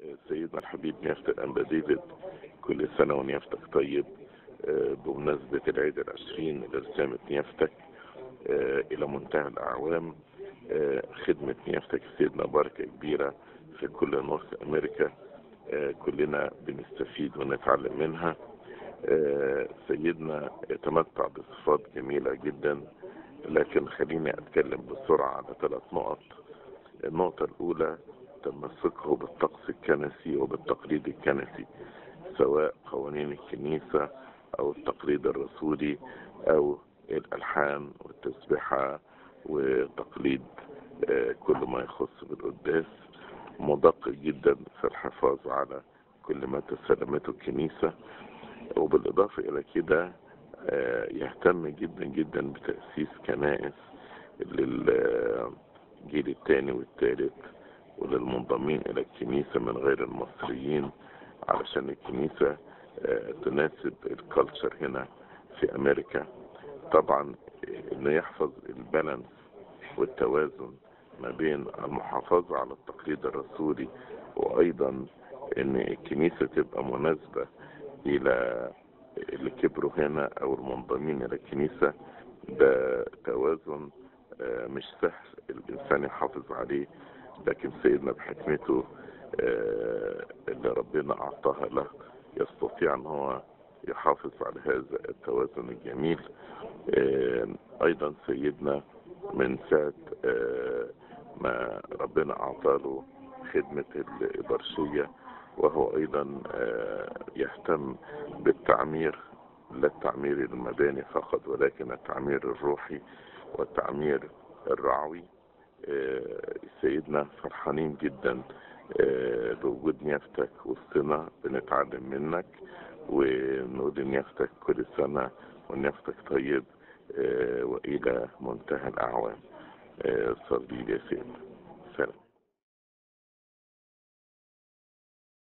سيدنا الحبيب نيافة الأنبا ديفيد كل سنة ونيافتك طيب آه، بمناسبة العيد العشرين لرسامة نيافتك آه، إلى منتهى الأعوام آه، خدمة نيافتك سيدنا بركة كبيرة في كل نورث أمريكا آه، كلنا بنستفيد ونتعلم منها آه، سيدنا يتمتع بصفات جميلة جدا لكن خليني أتكلم بسرعة على ثلاث نقط النقطة الأولى تمسكه بالطقس الكنسي وبالتقليد الكنسي سواء قوانين الكنيسة أو التقليد الرسولي أو الألحان والتسبحة وتقليد آه، كل ما يخص بالقداس مدقق جدا في الحفاظ على كل ما تسلمته الكنيسة وبالإضافة إلى كده آه، يهتم جدا جدا بتأسيس كنائس للجيل الثاني والثالث وللمنضمين إلى الكنيسة من غير المصريين علشان الكنيسة آه، تناسب الكالتشر هنا في أمريكا طبعا آه، إنه يحفظ البالانس والتوازن ما بين المحافظة على التقليد الرسولي وأيضا إن الكنيسة تبقى مناسبة إلى اللي كبروا هنا أو المنضمين إلى الكنيسة ده توازن آه، مش سهل الإنسان يحافظ عليه لكن سيدنا بحكمته آه، اللي ربنا أعطاها له يستطيع أن هو يحافظ على هذا التوازن الجميل آه، أيضا سيدنا من ساعة آه، ما ربنا أعطاله خدمة الإبرشية وهو أيضا آه، يهتم بالتعمير لا التعمير المباني فقط ولكن التعمير الروحي والتعمير الرعوي آه، سيدنا فرحانين جدا آه، بوجود نيافتك وسطنا بنتعلم منك ونقول نيافتك كل سنة ونيافتك طيب آه، وإلى منتهى الأعوام آه، صلي لي يا سيدنا سلام